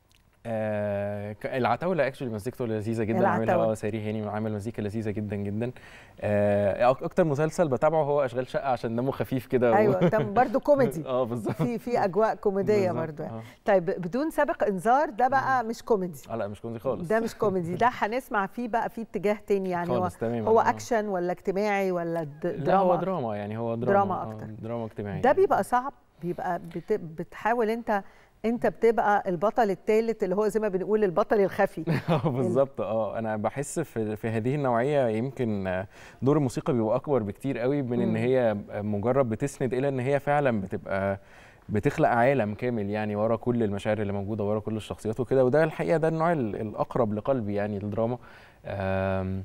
آه ك- العتاوله اكشولي مزيكته لذيذه جدا عاملها العتاولة. اه ساري هاني عامل مزيكا لذيذه جدا جدا آه أك- اكتر مسلسل بتابعه هو اشغال شقه عشان دمه خفيف كده و- ايوه ده برضه كوميدي اه بالظبط في في اجواء كوميديه بالظبط، برضه يعني. آه. طيب بدون سابق انذار ده بقى مش كوميدي اه لا مش كوميدي خالص ده مش كوميدي ده هنسمع فيه بقى فيه اتجاه تاني يعني هو خالص تماما هو آه. اكشن ولا اجتماعي ولا د- لا هو دراما دراما يعني هو دراما دراما آه، أكتر. دراما اجتماعي ده بيبقى صعب بيبقى بت... بتحاول انت انت بتبقى البطل الثالث اللي هو زي ما بنقول البطل الخفي اه بالظبط اه انا بحس في في هذه النوعيه يمكن آه، دور الموسيقى بيبقى اكبر بكتير قوي من ان مم. هي مجرد بتسند الى ان هي فعلا بتبقى بتخلق عالم كامل يعني ورا كل المشاعر اللي موجوده ورا كل الشخصيات وكده وده الحقيقه ده النوع ال- الاقرب لقلبي يعني الدراما آم،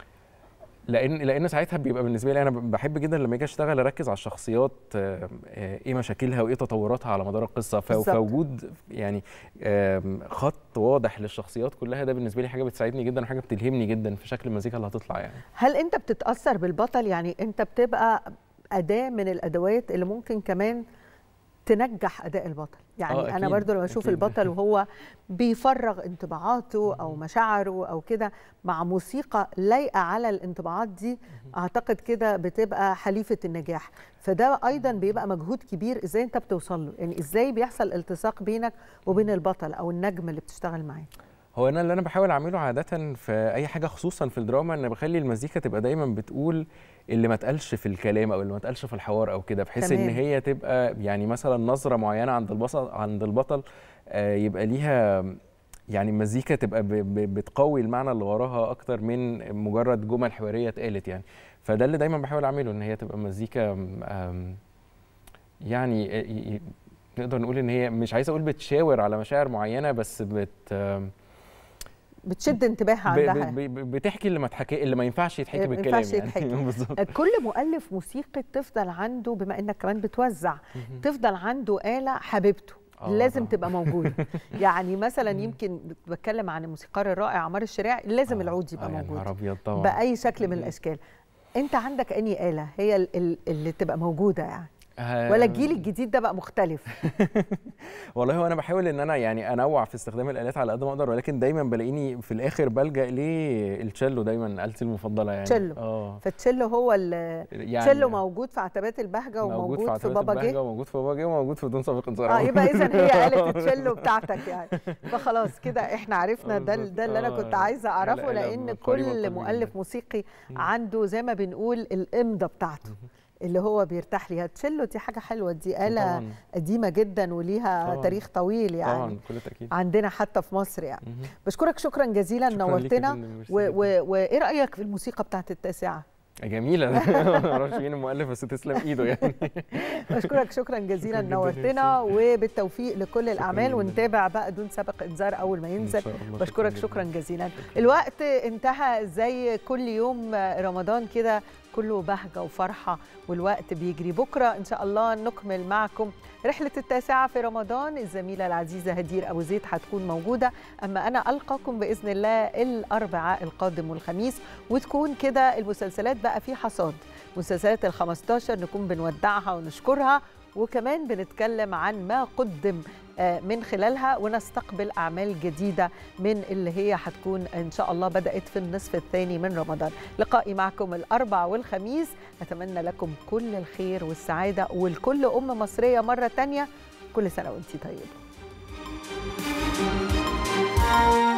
لان لان ساعتها بيبقى بالنسبه لي انا بحب جدا لما اجي اشتغل اركز على الشخصيات آم، آه، ايه مشاكلها وايه تطوراتها على مدار القصه ف- بالظبط. فوجود يعني آم، خط واضح للشخصيات كلها ده بالنسبه لي حاجه بتساعدني جدا وحاجه بتلهمني جدا في شكل المزيكا اللي هتطلع يعني هل انت بتتاثر بالبطل يعني انت بتبقى اداه من الادوات اللي ممكن كمان تنجح اداء البطل يعني آه، انا أكيد، برضو لما اشوف أكيد. البطل وهو بيفرغ انطباعاته او مشاعره او كده مع موسيقى لايقه على الانطباعات دي اعتقد كده بتبقى حليفه النجاح فده ايضا بيبقى مجهود كبير ازاي انت بتوصل له يعني ازاي بيحصل التصاق بينك وبين البطل او النجم اللي بتشتغل معاه هو انا اللي انا بحاول اعمله عاده في اي حاجه خصوصا في الدراما ان بخلي المزيكا تبقى دايما بتقول اللي ما اتقالش في الكلام او اللي ما اتقالش في الحوار او كده بحيث تمام. ان هي تبقى يعني مثلا نظره معينه عند البطل عند البطل آه، يبقى ليها يعني المزيكا تبقى ب- ب- بتقوي المعنى اللي وراها اكتر من مجرد جمل حواريه اتقالت يعني فده اللي دايما بحاول اعمله ان هي تبقى مزيكا آم، يعني ي- ي- نقدر نقول ان هي مش عايز اقول بتشاور على مشاعر معينه بس بت آم، بتشد انتباه ب- عندها ب- ب- بتحكي اللي ما تحكي اللي ما ينفعش يتحكي ما بالكلام ينفعش يعني يتحكي. بالظبط كل مؤلف موسيقي تفضل عنده بما انك كمان بتوزع تفضل عنده آلة حبيبته آه لازم طبعاً. تبقى موجوده يعني مثلا يمكن بتكلم عن الموسيقار الرائع عمار الشريعي لازم آه، العود يبقى آه، يا موجود نهار ابيض طبعا باي شكل من الاشكال انت عندك اني آلة هي ال- ال- اللي تبقى موجوده يعني آه، ولا الجيل الجديد ده بقى مختلف والله هو انا بحاول ان انا يعني انوع في استخدام الالات على قد ما اقدر ولكن دايما بلاقيني في الاخر بلجا للتشيلو دايما آلتي المفضله يعني تشيلو. اه فالتشيلو هو ال- يعني تشيلو موجود في عتبات البهجه وموجود في, عتبات بابا البهجة جه وموجود في بابا جه وموجود في بدون سابق انذار اه يبقى اذا هي آلة التشيلو بتاعتك يعني فخلاص كده احنا عرفنا ده بالظبط. ده اللي انا آه، كنت عايزه اعرفه آلة- آلة لان قريبة كل لقلبي مؤلف جداً. موسيقي عنده زي ما بنقول الامضه بتاعته اللي هو بيرتاح ليها التشيلو دي حاجه حلوه دي آلة طبعاً. قديمه جدا وليها طبعاً. تاريخ طويل يعني طبعا بكل تاكيد عندنا حتى في مصر يعني مهم. بشكرك شكرا جزيلا شكراً ليك يا نورتنا فندم، ميرسي و- جداً. و- وايه رايك في الموسيقى بتاعت التاسعه جميله ما اعرفش مين المؤلف بس تسلم ايده يعني بشكرك شكرا جزيلا جداً، نورتنا وبالتوفيق لكل الاعمال جداً. ونتابع بقى دون سابق انذار اول ما إن ينزل شاء الله، بشكرك جداً. شكرا جزيلا الوقت انتهى زي كل يوم رمضان كده كله بهجة وفرحة والوقت بيجري بكرة إن شاء الله نكمل معكم رحلة التاسعة في رمضان الزميلة العزيزة هدير أبو زيد هتكون موجودة أما أنا ألقاكم بإذن الله الأربعاء القادم والخميس وتكون كده المسلسلات بقى في حصاد مسلسلات ال 15 نكون بنودعها ونشكرها وكمان بنتكلم عن ما قدم آه، من خلالها ونستقبل أعمال جديدة من اللي هي هتكون إن شاء الله بدأت في النصف الثاني من رمضان لقائي معكم الأربع والخميس أتمنى لكم كل الخير والسعادة ولكل أم مصرية مرة تانية كل سنة وانتي طيبة